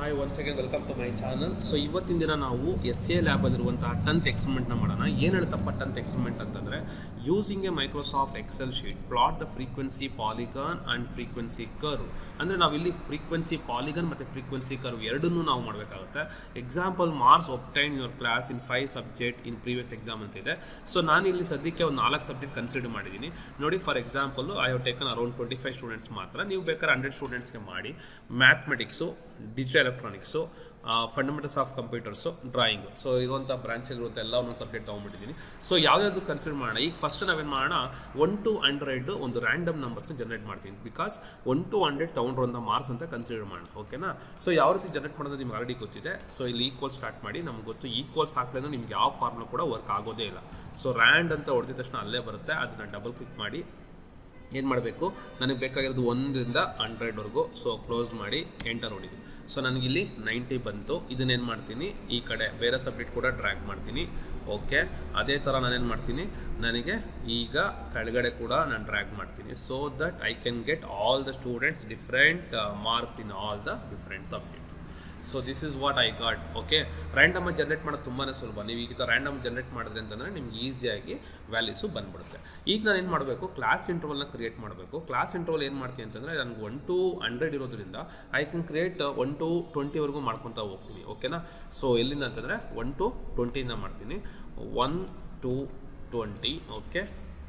hi once again welcome to my channel so ಇವತ್ತಿನ ದಿನ ನಾವು ಎಸ್ ಎ ಲ್ಯಾಬಲ್ಲಿರುವಂತಹ ಟಂತ್ ಎಕ್ಸ್ಪೆರಿಮೆಂಟ್ನ ಮಾಡೋಣ ಏನು ಹೇಳ್ತಪ್ಪ ಟಂತ್ ಎಕ್ಸ್ಪೆರಿಮೆಂಟ್ ಅಂತಂದರೆ using a Microsoft Excel sheet plot the frequency polygon and frequency curve ಅಂದರೆ ನಾವಿಲ್ಲಿ ಫ್ರೀಕ್ವೆನ್ಸಿ ಪಾಲಿಗನ್ ಮತ್ತು ಫ್ರೀಕ್ವೆನ್ಸಿ ಕರ್ವ್ ಎರಡನ್ನೂ ನಾವು ಮಾಡಬೇಕಾಗುತ್ತೆ example marks obtained your class in five subject in previous exam ಅಂತ ಇದೆ ಸೊ ನಾನು ಇಲ್ಲಿ ಸದ್ಯಕ್ಕೆ ಒಂದು ನಾಲ್ಕು ಸಬ್ಜೆಕ್ಟ್ ಕನ್ಸಿಡರ್ ಮಾಡಿದ್ದೀನಿ ನೋಡಿ for example I have taken around twenty five students ಮಾತ್ರ ನೀವು ಬೇಕಾದ್ರೆ ಹಂಡ್ರೆಡ್ ಸ್ಟೂಡೆಂಟ್ಸ್ಗೆ ಮಾಡಿ mathematics digital electronics fundamentals of computers drawing so ಇರುವಂಥ ಬ್ರಾಂಚಲ್ಲಿರುವಂಥ ಎಲ್ಲ ಒಂದೊಂದು ಸಬ್ಜೆಕ್ಟ್ ತೊಗೊಂಡ್ಬಿಟ್ಟಿದ್ದೀನಿ ಸೊ ಯಾವುದಾದ್ರು ಕನ್ಸಿಡರ್ ಮಾಡೋಣ ಈಗ ಫಸ್ಟ್ ನಾವೇನು ಮಾಡೋಣ ಒನ್ ಟು ಹಂಡ್ರೆಡ್ ಒಂದು ರ್ಯಾಂಡಮ್ ನಂಬರ್ಸ್ ಜನರೇಟ್ ಮಾಡ್ತೀನಿ ಬಿಕಾಸ್ ಒನ್ ಟು ಹಂಡ್ರೆಡ್ ತೊಗೊಂಡಿರುವಂಥ ಮಾರ್ಕ್ಸ್ ಅಂತ ಕನ್ಸಿಡರ್ ಮಾಡೋಣ ಓಕೆನಾ ಸೊ ಯಾವ ರೀತಿ ಜನರೇಟ್ ಮಾಡೋದು ನಿಮ್ಗೆ ಆಲ್ರೆಡಿ ಗೊತ್ತಿದೆ ಸೊ ಇಲ್ಲಿ ಈಕ್ವಲ್ ಸ್ಟಾರ್ಟ್ ಮಾಡಿ ನಮ್ಗೆ ಗೊತ್ತು ಈಕ್ವಲ್ಸ್ ಹಾಕ್ಲಿಂದ ನಿಮ್ಗೆ ಯಾವ ಫಾರ್ಮ್ನ ಕೂಡ ವರ್ಕ್ ಆಗೋದೇ ಇಲ್ಲ ಸೊ ರ್ಯಾಂಡ್ ಅಂತ ಹೊಡೆದ ತಕ್ಷಣ ಅಲ್ಲೇ ಬರುತ್ತೆ ಅದನ್ನು ಡಬಲ್ ಕ್ಲಿಕ್ ಮಾಡಿ ಏನು ಮಾಡಬೇಕು ನನಗೆ ಬೇಕಾಗಿರೋದು ಒಂದರಿಂದ ಹಂಡ್ರೆಡ್ವರೆಗೂ ಸೊ ಕ್ಲೋಸ್ ಮಾಡಿ ಎಂಟರ್ ಹೊಡಿದು ಸೊ ನನಗಿಲ್ಲಿ ನೈಂಟಿ ಬಂತು ಇದನ್ನೇನು ಮಾಡ್ತೀನಿ ಈ ಕಡೆ ಬೇರೆ ಸಬ್ಜೆಕ್ಟ್ ಕೂಡ ಡ್ರ್ಯಾಗ್ ಮಾಡ್ತೀನಿ ಓಕೆ ಅದೇ ಥರ ನಾನೇನು ಮಾಡ್ತೀನಿ ನನಗೆ ಈಗ ಕೆಳಗಡೆ ಕೂಡ ನಾನು ಡ್ರ್ಯಾಗ್ ಮಾಡ್ತೀನಿ so that I can get all the students different marks in all the different subjects so this is what I got okay random generate ಮಾಡೋದು ತುಂಬಾ ಸುಲಭ ನೀವು ಈಗ ರ್ಯಾಂಡಮ್ ಜನರೇಟ್ ಮಾಡಿದ್ರೆ ಅಂತಂದರೆ ನಿಮ್ಗೆ ಈಸಿಯಾಗಿ ವ್ಯಾಲ್ಯೂಸು ಬಂದ್ಬಿಡುತ್ತೆ ಈಗ ನಾನು ಏನು ಮಾಡಬೇಕು ಕ್ಲಾಸ್ ಇಂಟರ್ವಲ್ನ ಕ್ರಿಯೇಟ್ ಮಾಡಬೇಕು ಕ್ಲಾಸ್ ಇಂಟರ್ವಲ್ ಏನು ಮಾಡ್ತೀನಿ ಅಂತಂದರೆ ನನಗೆ ಒನ್ ಟು ಹಂಡ್ರೆಡ್ ಇರೋದ್ರಿಂದ I can create one to ಟ್ವೆಂಟಿವರೆಗೂ ಮಾಡ್ಕೊತಾ ಹೋಗ್ತೀನಿ ಓಕೆನಾ ಸೊ ಎಲ್ಲಿಂದ ಅಂತಂದರೆ ಒನ್ ಟು ಟ್ವೆಂಟಿಯಿಂದ ಮಾಡ್ತೀನಿ one to twenty okay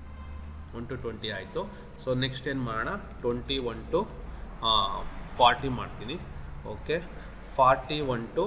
one to twenty ಆಯಿತು ಸೊ ನೆಕ್ಸ್ಟ್ ಏನು ಮಾಡೋಣ ಟ್ವೆಂಟಿ ಒನ್ ಟು ಫಾರ್ಟಿ ಮಾಡ್ತೀನಿ ಓಕೆ ಫಾರ್ಟಿ ಒನ್ ಟು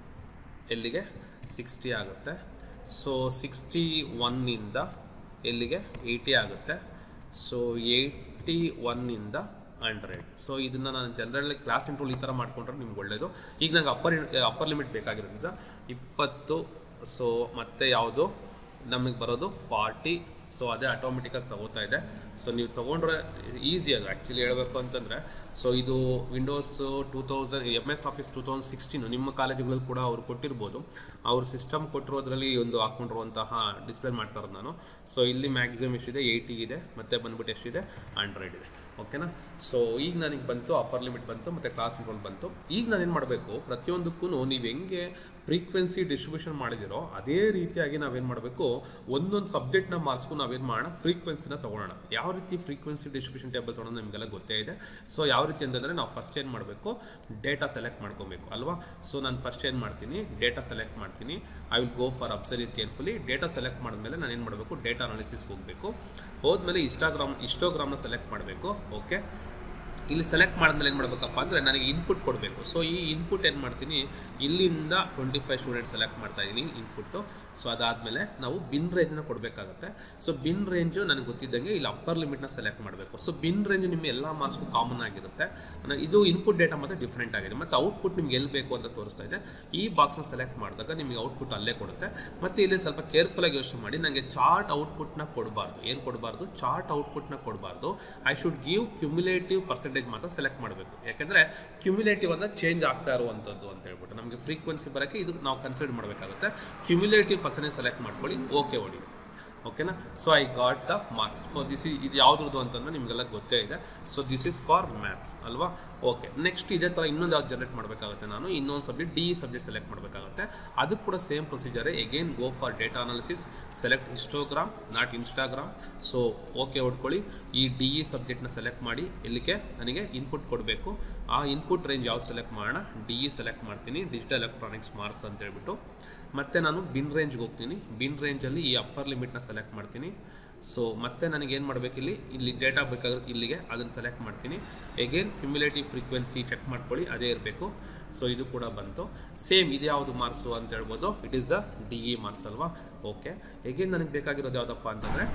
ಎಲ್ಲಿಗೆ ಸಿಕ್ಸ್ಟಿ ಆಗುತ್ತೆ ಸೊ ಸಿಕ್ಸ್ಟಿ ಒನ್ನಿಂದ ಎಲ್ಲಿಗೆ ಏಯ್ಟಿ ಆಗುತ್ತೆ ಸೊ ಏಯ್ಟಿ ಒನ್ನಿಂದ ಹಂಡ್ರೆಡ್ ಸೊ ಇದನ್ನು ನಾನು ಜನರಲಿ ಕ್ಲಾಸ್ ಇಂಟ್ರೋಲ್ ಈ ಥರ ಮಾಡ್ಕೊಂಡ್ರೆ ನಿಮ್ಗೆ ಒಳ್ಳೆಯದು ಈಗ ನಂಗೆ ಅಪ್ಪರ್ ಅಪ್ಪರ್ ಲಿಮಿಟ್ ಬೇಕಾಗಿರೋದ್ರಿಂದ ಇಪ್ಪತ್ತು ಸೊ ಮತ್ತೆ ಯಾವುದು ನಮಗೆ ಬರೋದು ಫಾರ್ಟಿ ಸೊ ಅದೇ ಆಟೋಮೆಟಿಕಾಗಿ ತಗೋತಾ ಇದೆ ಸೊ ನೀವು ತೊಗೊಂಡ್ರೆ ಈಸಿ ಅದು ಆ್ಯಕ್ಚುಲಿ ಹೇಳಬೇಕು ಅಂತಂದರೆ ಸೊ ಇದು Windows two thousand M S office two thousand sixteen ನಿಮ್ಮ ಕಾಲೇಜುಗಳಲ್ಲಿ ಕೂಡ ಅವ್ರು ಕೊಟ್ಟಿರ್ಬೋದು ಅವ್ರ ಸಿಸ್ಟಮ್ ಕೊಟ್ಟಿರೋದ್ರಲ್ಲಿ ಒಂದು ಹಾಕ್ಕೊಂಡಿರುವಂತಹ ಡಿಸ್ಪ್ಲೇ ಮಾಡ್ತಾ ಇರೋದು ನಾನು ಸೊ ಇಲ್ಲಿ ಮ್ಯಾಕ್ಸಿಮಮ್ ಎಷ್ಟಿದೆ ಏಯ್ಟಿ ಇದೆ ಮತ್ತು ಬಂದ್ಬಿಟ್ಟು ಎಷ್ಟಿದೆ ಹಂಡ್ರೆಡ್ ಇದೆ ಓಕೆನಾ ಸೊ ಈಗ ನನಗೆ ಬಂತು ಅಪ್ಪರ್ ಲಿಮಿಟ್ ಬಂತು ಮತ್ತು ಕ್ಲಾಸ್ ಇಂಟ್ರೋಲ್ ಬಂತು ಈಗ ನಾನೇನು ಮಾಡಬೇಕು ಪ್ರತಿಯೊಂದಕ್ಕೂ ನೀವು ಹೆಂಗೆ ಫ್ರೀಕ್ವೆನ್ಸಿ ಡಿಸ್ಟ್ರಿಬ್ಯೂಷನ್ ಮಾಡಿದಿರೋ ಅದೇ ರೀತಿಯಾಗಿ ನಾವೇನು ಮಾಡಬೇಕು ಒಂದೊಂದು ಸಬ್ಜೆಕ್ಟ್ನ ಮಾರ್ಕ್ಸ್ಗೂ ನಾವೇನು ಮಾಡೋಣ ಫ್ರೀಕ್ವೆನ್ಸಿನ ತೊಗೊಳ್ಳೋಣ ಯಾವ ರೀತಿ ಫ್ರೀಕ್ವೆನ್ಸಿ ಡಿಸ್ಟ್ರಿಬ್ಯೂಷನ್ ಟೇಬಲ್ ತೊಗೊಳೋದು ನಿಮಗೆಲ್ಲ ಗೊತ್ತೇ ಇದೆ ಸೊ ಯಾವ ರೀತಿ ಅಂತಂದರೆ ನಾವು ಫಸ್ಟ್ ಏನು ಮಾಡಬೇಕು ಡೇಟಾ ಸೆಲೆಕ್ಟ್ ಮಾಡ್ಕೊಬೇಕು ಅಲ್ವಾ ಸೊ ನಾನು ಫಸ್ಟ್ ಏನು ಮಾಡ್ತೀನಿ ಡೇಟಾ ಸೆಲೆಕ್ಟ್ ಮಾಡ್ತೀನಿ I will go for observe carefully data select ಮಾಡಿದ್ಮೇಲೆ ನಾನು ಏನು ಮಾಡಬೇಕು ಡೇಟಾ ಅನಾಲಿಸಿಸ್ಗೆ ಹೋಗಬೇಕು ಹೋದ್ಮೇಲೆ ಇನ್ಸ್ಟಾಗ್ರಾಮ್ ಇಸ್ಟೋಗ್ರಾಮ್ನ ಸೆಲೆಕ್ಟ್ ಮಾಡಬೇಕು ಓಕೆ ಇಲ್ಲಿ ಸೆಲೆಕ್ಟ್ ಮಾಡಿದ್ಮೇಲೆ ಏನು ಮಾಡಬೇಕಪ್ಪ ಅಂದರೆ ನನಗೆ ಇನ್ಪುಟ್ ಕೊಡಬೇಕು ಸೊ ಈ ಇನ್ಪುಟ್ ಏನು ಮಾಡ್ತೀನಿ ಇಲ್ಲಿಂದ ಟ್ವೆಂಟಿ ಫೈವ್ ಸ್ಟೂಡೆಂಟ್ ಸೆಲೆಕ್ಟ್ ಮಾಡ್ತಾ ಇದ್ದೀನಿ ಇನ್ಪುಟ್ಟು ಸೊ ಅದಾದಮೇಲೆ ನಾವು ಬಿನ್ ರೇಂಜ್ನ ಕೊಡಬೇಕಾಗುತ್ತೆ ಸೊ ಬಿನ್ ರೇಂಜು ನನಗೆ ಗೊತ್ತಿದ್ದಂಗೆ ಇಲ್ಲಿ ಅಪ್ಪರ್ ಲಿಮಿಟ್ನ ಸೆಲೆಕ್ಟ್ ಮಾಡಬೇಕು ಸೊ ಬಿನ್ ರೇಂಜ್ ನಿಮ್ಮ ಎಲ್ಲ ಮಾರ್ಕ್ಸ್ಗೂ ಕಾಮನ್ ಆಗಿರುತ್ತೆ ಇದು ಇನ್ಪುಟ್ ಡೇಟಾ ಮತ್ತು ಡಿಫ್ರೆಂಟ್ ಆಗಿದೆ ಮತ್ತು ಔಟ್ಪುಟ್ ನಿಮ್ಗೆ ಎಲ್ಲಿ ಬೇಕು ಅಂತ ತೋರಿಸ್ತಾ ಇದೆ ಈ ಬಾಕ್ಸ್ನ ಸೆಲೆಕ್ಟ್ ಮಾಡಿದಾಗ ನಿಮಗೆ ಔಟ್ಪುಟ್ ಅಲ್ಲೇ ಕೊಡುತ್ತೆ ಮತ್ತು ಇಲ್ಲಿ ಸ್ವಲ್ಪ ಕೇರ್ಫುಲ್ಲಾಗಿ ಯೋಚನೆ ಮಾಡಿ ನನಗೆ ಚಾರ್ಟ್ ಔಟ್ಪುಟ್ನ ಕೊಡಬಾರ್ದು ಏನು ಕೊಡಬಾರ್ದು ಚಾರ್ಟ್ ಔಟ್ಪುಟ್ನ ಕೊಡಬಾರ್ದು I should give cumulative percentage ಮಾತ್ರ ಸೆಲೆಕ್ಟ್ ಮಾಡಬೇಕು ಯಾಕೆಂದರೆ ಕ್ಯುಮ್ಯುಲೇಟಿವ್ ಅಂದರೆ ಚೇಂಜ್ ಆಗ್ತಾ ಇರುವಂಥದ್ದು ಅಂತ ಹೇಳ್ಬಿಟ್ಟು ನಮಗೆ ಫ್ರೀಕ್ವೆನ್ಸಿ ಬರೋಕ್ಕೆ ಇದು ನಾವು ಕನ್ಸಿಡರ್ ಮಾಡಬೇಕಾಗುತ್ತೆ ಕ್ಯುಮ್ಯುಲೇಟಿವ್ ಪರ್ಸೆಂಟೇಜ್ ಸೆಲೆಕ್ಟ್ ಮಾಡ್ಕೊಳ್ಳಿ ಓಕೆ ಹೊಡಿ ಓಕೆನಾ so I got the marks for this ಇದು ಯಾವುದ್ರದ್ದು ಅಂತಂದ್ರೆ ನಿಮಗೆಲ್ಲ ಗೊತ್ತೇ ಇದೆ so this is for maths ಅಲ್ವಾ ಓಕೆ ನೆಕ್ಸ್ಟ್ ಇದೇ ಥರ ಇನ್ನೊಂದು ಯಾವ್ದು ಜನರೇಟ್ ಮಾಡಬೇಕಾಗುತ್ತೆ ನಾನು ಇನ್ನೊಂದು subject D E subject select ಮಾಡಬೇಕಾಗುತ್ತೆ ಅದಕ್ಕೆ ಕೂಡ same procedure again go for data analysis select histogram not Instagram so okay ಹೊಡ್ಕೊಳ್ಳಿ ಈ ಡಿ ಇ ಸಬ್ಜೆಕ್ಟ್ನ ಸೆಲೆಕ್ಟ್ ಮಾಡಿ ಇಲ್ಲಿಗೆ ನನಗೆ ಇನ್ಪುಟ್ ಕೊಡಬೇಕು ಆ ಇನ್ಪುಟ್ ರೇಂಜ್ ಯಾವ್ದು ಸೆಲೆಕ್ಟ್ ಮಾಡೋಣ ಡಿ ಇ ಸೆಲೆಕ್ಟ್ ಮಾಡ್ತೀನಿ ಡಿಜಿಟಲ್ ಎಲೆಕ್ಟ್ರಾನಿಕ್ಸ್ ಮಾರ್ಕ್ಸ್ ಅಂತ ಹೇಳ್ಬಿಟ್ಟು ಮತ್ತೆ ನಾನು ಬಿನ್ ರೇಂಜ್ಗೆ ಹೋಗ್ತೀನಿ ಬಿನ್ ರೇಂಜಲ್ಲಿ ಈ ಅಪ್ಪರ್ ಲಿಮಿಟ್ನ ಸೆಲೆಕ್ಟ್ ಮಾಡ್ತೀನಿ ಸೊ ಮತ್ತೆ ನನಗೇನು ಮಾಡಬೇಕು ಇಲ್ಲಿ ಇಲ್ಲಿ ಡೇಟಾ ಬೇಕಾದ್ರೆ ಇಲ್ಲಿಗೆ ಅದನ್ನು ಸೆಲೆಕ್ಟ್ ಮಾಡ್ತೀನಿ ಎಗೇನ್ ಕ್ಯುಮ್ಯುಲೇಟಿವ್ ಫ್ರೀಕ್ವೆನ್ಸಿ ಚೆಕ್ ಮಾಡ್ಕೊಳ್ಳಿ ಅದೇ ಇರಬೇಕು ಸೊ ಇದು ಕೂಡ ಬಂತು ಸೇಮ್ ಇದು ಯಾವುದು ಮಾರ್ಕ್ಸು ಅಂತ ಹೇಳ್ಬೋದು it is the D E marks ಅಲ್ವಾ ಓಕೆ ಎಗೇನ್ ನನಗೆ ಬೇಕಾಗಿರೋದು ಯಾವುದಪ್ಪ ಅಂತಂದರೆ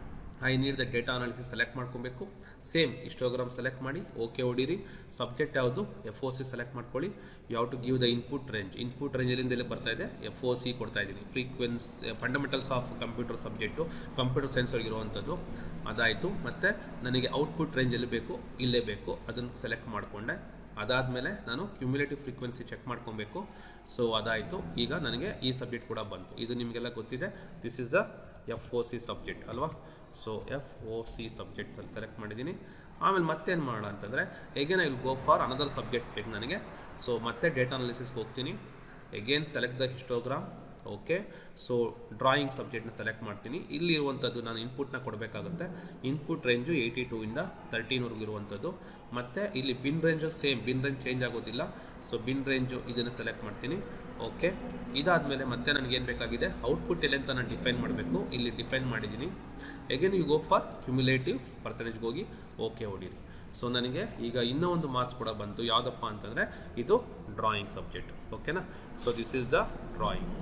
I need the data analysis select ಮಾಡ್ಕೊಬೇಕು ಸೇಮ್ ಇಸ್ಟೋಗ್ರಾಮ್ ಸೆಲೆಕ್ಟ್ ಮಾಡಿ ಓಕೆ ಹೊಡೀರಿ ಸಬ್ಜೆಕ್ಟ್ ಯಾವುದು ಎಫ್ ಒ ಸಿ ಸೆಲೆಕ್ಟ್ ಮಾಡ್ಕೊಳ್ಳಿ ಯಾವ to give the input range input range ಎಲ್ಲಿಂದ ಎಲ್ಲಿ ಬರ್ತಾ ಇದೆ ಎಫ್ ಒ ಸಿ ಕೊಡ್ತಾ ಇದ್ದೀನಿ frequency fundamentals of computer subject computer science ಇರುವಂಥದ್ದು ಅದಾಯಿತು ಮತ್ತು ನನಗೆ ಔಟ್ಪುಟ್ ರೇಂಜ್ ಎಲ್ಲಿ ಬೇಕು ಇಲ್ಲೇ ಬೇಕು ಅದನ್ನು ಸೆಲೆಕ್ಟ್ ಮಾಡಿಕೊಂಡೆ ಅದಾದಮೇಲೆ ನಾನು ಕ್ಯುಮ್ಯುಲೇಟಿವ್ ಫ್ರೀಕ್ವೆನ್ಸಿ ಚೆಕ್ ಮಾಡ್ಕೊಬೇಕು ಸೊ ಅದಾಯಿತು ಈಗ ನನಗೆ ಈ ಸಬ್ಜೆಕ್ಟ್ ಕೂಡ ಬಂತು ಇದು ನಿಮಗೆಲ್ಲ ಗೊತ್ತಿದೆ this is the F O C subject ಅಲ್ವಾ so F O C subject select ಮಾಡಿದ್ದೀನಿ ಆಮೇಲೆ ಮತ್ತೇನು ಮಾಡೋಣ ಅಂತಂದರೆ again I will go for another subject ಬೇಕು ನನಗೆ ಸೊ ಮತ್ತೆ ಡೇಟಾ ಅನಾಲಿಸಿಸ್ಗೆ ಹೋಗ್ತೀನಿ again select the histogram okay so drawing ಸಬ್ಜೆಕ್ಟ್ನ ಸೆಲೆಕ್ಟ್ ಮಾಡ್ತೀನಿ ಇಲ್ಲಿ ಇರುವಂಥದ್ದು ನಾನು ಇನ್ಪುಟ್ನ ಕೊಡಬೇಕಾಗುತ್ತೆ ಇನ್ಪುಟ್ ರೇಂಜು ಏಯ್ಟಿ ಟೂ ಇಂದ ತರ್ಟೀನ್ವರೆಗೂ ಇರುವಂಥದ್ದು ಮತ್ತು ಇಲ್ಲಿ bin range same bin range change ಆಗೋದಿಲ್ಲ ಸೊ ಬಿನ್ ರೇಂಜು ಇದನ್ನು ಸೆಲೆಕ್ಟ್ ಮಾಡ್ತೀನಿ ಓಕೆ ಇದಾದಮೇಲೆ ಮತ್ತೆ ನನಗೇನು ಬೇಕಾಗಿದೆ ಔಟ್ಪುಟ್ ಎಲ್ಲಿ ಅಂತ ನಾನು ಡಿಫೈನ್ ಮಾಡಬೇಕು ಇಲ್ಲಿ ಡಿಫೈನ್ ಮಾಡಿದ್ದೀನಿ again you go for cumulative ಪರ್ಸೆಂಟೇಜ್ಗೆ ಹೋಗಿ ಓಕೆ ಹೊಡೀರಿ ಸೊ ನನಗೆ ಈಗ ಇನ್ನೂ ಒಂದು ಮಾರ್ಕ್ಸ್ ಕೂಡ ಬಂತು ಯಾವುದಪ್ಪ ಅಂತಂದರೆ ಇದು ಡ್ರಾಯಿಂಗ್ ಸಬ್ಜೆಕ್ಟ್ ಓಕೆನಾ so this is the drawing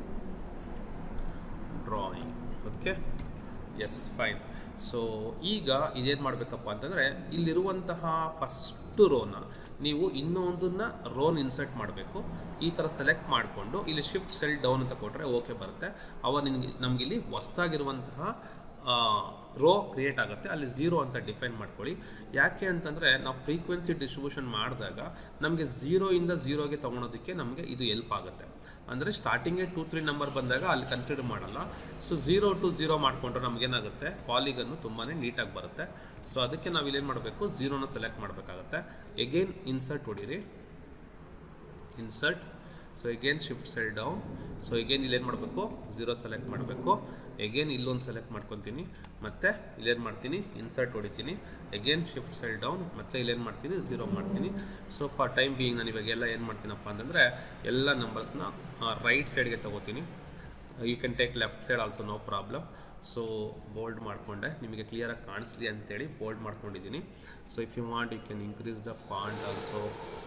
drawing okay yes fine so ಈಗ ಇದೇನು ಮಾಡಬೇಕಪ್ಪ ಅಂತಂದರೆ ಇಲ್ಲಿರುವಂತಹ ಫಸ್ಟು ರೋನ ನೀವು ಇನ್ನೊಂದನ್ನ ರೋನ್ ಇನ್ಸರ್ಟ್ ಮಾಡಬೇಕು ಈ ಥರ ಸೆಲೆಕ್ಟ್ ಮಾಡಿಕೊಂಡು ಇಲ್ಲಿ ಶಿಫ್ಟ್ ಸೆಲ್ ಡೌನ್ ಅಂತ ಕೊಟ್ಟರೆ ಓಕೆ ಬರುತ್ತೆ ಅವ ನಿನಗೆ ನಮಗಿಲ್ಲಿ ಹೊಸ್ದಾಗಿರುವಂತಹ ರೋ ಕ್ರಿಯೇಟ್ ಆಗುತ್ತೆ ಅಲ್ಲಿ ಝೀರೋ ಅಂತ ಡಿಫೈನ್ ಮಾಡ್ಕೊಳ್ಳಿ ಯಾಕೆ ಅಂತಂದರೆ ನಾವು ಫ್ರೀಕ್ವೆನ್ಸಿ ಡಿಸ್ಟ್ರಿಬ್ಯೂಷನ್ ಮಾಡಿದಾಗ ನಮಗೆ ಝೀರೋಯಿಂದ ಝೀರೋಗೆ ತೊಗೊಳೋದಕ್ಕೆ ನಮಗೆ ಇದು ಎಲ್ಪ್ ಆಗುತ್ತೆ ಅಂದರೆ ಸ್ಟಾರ್ಟಿಂಗೇ ಟೂ ತ್ರೀ ನಂಬರ್ ಬಂದಾಗ ಅಲ್ಲಿ ಕನ್ಸಿಡರ್ ಮಾಡಲ್ಲ ಸೊ ಝೀರೋ ಟು ಝೀರೋ ಮಾಡಿಕೊಂಡ್ರೆ ನಮಗೇನಾಗುತ್ತೆ ಪಾಲಿಗನ್ನು ತುಂಬಾ ನೀಟಾಗಿ ಬರುತ್ತೆ ಸೊ ಅದಕ್ಕೆ ನಾವು ಇಲ್ಲೇನು ಮಾಡಬೇಕು ಝೀರೋನ ಸೆಲೆಕ್ಟ್ ಮಾಡಬೇಕಾಗತ್ತೆ ಎಗೇನ್ ಇನ್ಸರ್ಟ್ ಹೊಡೀರಿ insert so again shift cell down so again ಇಲ್ಲೇನು ಮಾಡಬೇಕು ಝೀರೋ ಸೆಲೆಕ್ಟ್ ಮಾಡಬೇಕು ಎಗೇನ್ ಇಲ್ಲೊಂದು ಸೆಲೆಕ್ಟ್ ಮಾಡ್ಕೊತೀನಿ ಮತ್ತು ಇಲ್ಲೇನು ಮಾಡ್ತೀನಿ ಇನ್ಸರ್ಟ್ ಹೊಡಿತೀನಿ ಎಗೇನ್ ಶಿಫ್ಟ್ ಸೆಲ್ ಡೌನ್ ಮತ್ತು ಇಲ್ಲೇನು ಮಾಡ್ತೀನಿ ಝೀರೋ ಮಾಡ್ತೀನಿ ಸೊ ಫಾರ್ ಟೈಮ್ ಬೀಯಿಂಗ್ ನಾನು ಇವಾಗೆಲ್ಲ ಏನು ಮಾಡ್ತೀನಪ್ಪ ಅಂತಂದರೆ ಎಲ್ಲ ನಂಬರ್ಸ್ನ ರೈಟ್ ಸೈಡ್ಗೆ ತೊಗೋತೀನಿ you can take left side also no problem so bold ಮಾಡಿಕೊಂಡೆ ನಿಮಗೆ ಕ್ಲಿಯರಾಗಿ ಕಾಣಿಸ್ಲಿ ಅಂತೇಳಿ ಬೋಲ್ಡ್ ಮಾಡ್ಕೊಂಡಿದ್ದೀನಿ so if you want you can increase the font also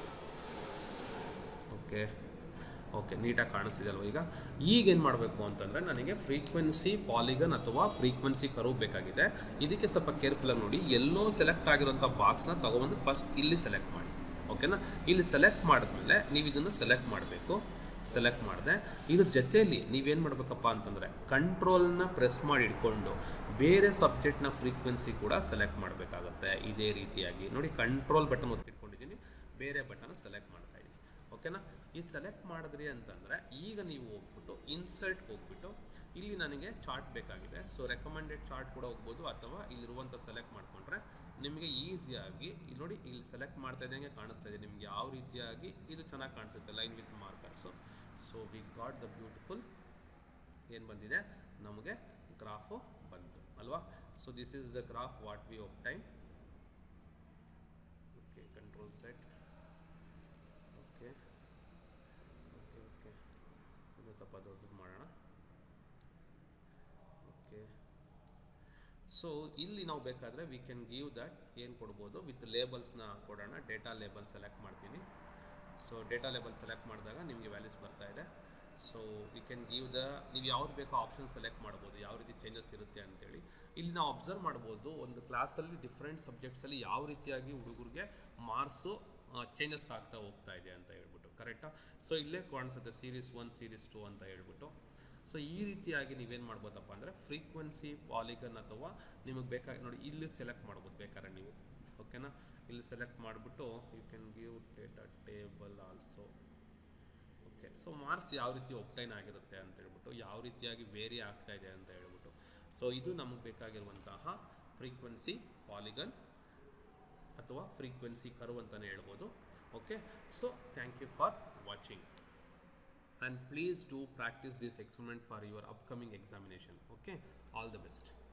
okay okay ನೀಟಾಗಿ ಕಾಣಿಸ್ತಿದೆ ಅಲ್ವ ಈಗ ಈಗ ಏನು ಮಾಡಬೇಕು ಅಂತಂದರೆ ನನಗೆ ಫ್ರೀಕ್ವೆನ್ಸಿ ಪಾಲಿಗನ್ ಅಥವಾ ಫ್ರೀಕ್ವೆನ್ಸಿ ಕರು ಬೇಕಾಗಿದೆ ಇದಕ್ಕೆ ಸ್ವಲ್ಪ ಕೇರ್ಫುಲ್ಲಾಗಿ ನೋಡಿ ಎಲ್ಲೋ ಸೆಲೆಕ್ಟ್ ಆಗಿರೋಂಥ ಬಾಕ್ಸ್ನ ತೊಗೊಬಂದು ಫಸ್ಟ್ ಇಲ್ಲಿ ಸೆಲೆಕ್ಟ್ ಮಾಡಿ ಓಕೆನಾ ಇಲ್ಲಿ ಸೆಲೆಕ್ಟ್ ಮಾಡಿದ್ಮೇಲೆ ನೀವು ಇದನ್ನು ಸೆಲೆಕ್ಟ್ ಮಾಡಬೇಕು ಸೆಲೆಕ್ಟ್ ಮಾಡಿದೆ ಇದ್ರ ಜೊತೆಯಲ್ಲಿ ನೀವೇನು ಮಾಡಬೇಕಪ್ಪ ಅಂತಂದರೆ ಕಂಟ್ರೋಲ್ನ ಪ್ರೆಸ್ ಮಾಡಿ ಇಟ್ಕೊಂಡು ಬೇರೆ ಸಬ್ಜೆಕ್ಟ್ನ ಫ್ರೀಕ್ವೆನ್ಸಿ ಕೂಡ ಸೆಲೆಕ್ಟ್ ಮಾಡಬೇಕಾಗತ್ತೆ ಇದೇ ರೀತಿಯಾಗಿ ನೋಡಿ ಕಂಟ್ರೋಲ್ ಬಟನ್ ಒತ್ತಿಟ್ಕೊಂಡಿದ್ದೀನಿ ಬೇರೆ ಬಟನ್ ಸೆಲೆಕ್ಟ್ ಮಾಡ್ತಾ ಇದ್ದೀನಿ ಓಕೆನಾ ಇದು ಸೆಲೆಕ್ಟ್ ಮಾಡಿದ್ರಿ ಅಂತಂದರೆ ಈಗ ನೀವು ಹೋಗ್ಬಿಟ್ಟು ಇನ್ಸರ್ಟ್ ಹೋಗ್ಬಿಟ್ಟು ಇಲ್ಲಿ ನನಗೆ ಚಾರ್ಟ್ ಬೇಕಾಗಿದೆ ಸೊ ರೆಕಮೆಂಡೆಡ್ ಚಾರ್ಟ್ ಕೂಡ ಹೋಗ್ಬೋದು ಅಥವಾ ಇಲ್ಲಿರುವಂಥ ಸೆಲೆಕ್ಟ್ ಮಾಡಿಕೊಂಡ್ರೆ ನಿಮಗೆ ಈಸಿಯಾಗಿ ಇಲ್ಲಿ ನೋಡಿ ಇಲ್ಲಿ ಸೆಲೆಕ್ಟ್ ಮಾಡ್ತಾ ಇದ್ದಂಗೆ ಕಾಣಿಸ್ತಾ ಇದೆ ನಿಮ್ಗೆ ಯಾವ ರೀತಿಯಾಗಿ ಇದು ಚೆನ್ನಾಗಿ ಕಾಣಿಸುತ್ತೆ line with markers so we got the beautiful ಏನು ಬಂದಿದೆ ನಮಗೆ ಗ್ರಾಫು ಬಂತು ಅಲ್ವಾ so this is the graph what we of time okay control set okay okay okay ಇದು ಸ್ವಲ್ಪ ದೊಡ್ಡದು ಮಾಡೋಣ ಓಕೆ ಸೊ ಇಲ್ಲಿ ನಾವು ಬೇಕಾದರೆ ವಿ ಕ್ಯಾನ್ ಗಿವ್ ದಟ್ ಏನು ಕೊಡ್ಬೋದು ವಿತ್ ಲೇಬಲ್ಸ್ನ ಕೊಡೋಣ ಡೇಟಾ ಲೇಬಲ್ ಸೆಲೆಕ್ಟ್ ಮಾಡ್ತೀನಿ ಸೊ ಡೇಟಾ ಲೇಬಲ್ ಸೆಲೆಕ್ಟ್ ಮಾಡಿದಾಗ ನಿಮಗೆ ವ್ಯಾಲ್ಯೂಸ್ ಬರ್ತಾ ಇದೆ so we can give the ನೀವು ಯಾವ್ದು ಬೇಕೋ ಆಪ್ಷನ್ ಸೆಲೆಕ್ಟ್ ಮಾಡ್ಬೋದು ಯಾವ ರೀತಿ ಚೇಂಜಸ್ ಇರುತ್ತೆ ಅಂತೇಳಿ ಇಲ್ಲಿ ನಾವು ಅಬ್ಸರ್ವ್ ಮಾಡ್ಬೋದು ಒಂದು ಕ್ಲಾಸಲ್ಲಿ ಡಿಫ್ರೆಂಟ್ ಸಬ್ಜೆಕ್ಟ್ಸಲ್ಲಿ ಯಾವ ರೀತಿಯಾಗಿ ಹುಡುಗರಿಗೆ ಮಾರ್ಕ್ಸು ಚೇಂಜಸ್ ಆಗ್ತಾ ಹೋಗ್ತಾ ಇದೆ ಅಂತ ಹೇಳ್ಬಿಟ್ಟು ಕರೆಕ್ಟಾ ಸೊ ಇಲ್ಲೇ ಕಾಣಿಸುತ್ತೆ ಸೀರೀಸ್ ಒನ್ ಸೀರೀಸ್ ಟು ಅಂತ ಹೇಳ್ಬಿಟ್ಟು ಸೊ ಈ ರೀತಿಯಾಗಿ ನೀವೇನು ಮಾಡ್ಬೋದಪ್ಪ ಅಂದರೆ ಫ್ರೀಕ್ವೆನ್ಸಿ ಪಾಲಿಗನ್ ಅಥವಾ ನಿಮಗೆ ಬೇಕಾಗಿ ನೋಡಿ ಇಲ್ಲಿ ಸೆಲೆಕ್ಟ್ ಮಾಡ್ಬೋದು ಬೇಕಾದ್ರೆ ನೀವು ಓಕೆನಾ ಇಲ್ಲಿ ಸೆಲೆಕ್ಟ್ ಮಾಡಿಬಿಟ್ಟು you can give data table also okay so marks ಯಾವ ರೀತಿ ಒಪ್ಟೈನ್ ಆಗಿರುತ್ತೆ ಅಂತ ಹೇಳ್ಬಿಟ್ಟು ಯಾವ ರೀತಿಯಾಗಿ ವೇರಿ ಆಗ್ತಾ ಇದೆ ಅಂತ ಹೇಳ್ಬಿಟ್ಟು ಸೊ ಇದು ನಮಗೆ ಬೇಕಾಗಿರುವಂತಹ ಫ್ರೀಕ್ವೆನ್ಸಿ ಪಾಲಿಗನ್ ಅಥವಾ ಫ್ರೀಕ್ವೆನ್ಸಿ ಕರ್ವ್ ಅಂತಲೇ ಹೇಳ್ಬೋದು okay so thank you for watching and please do practice this experiment for your upcoming examination okay all the best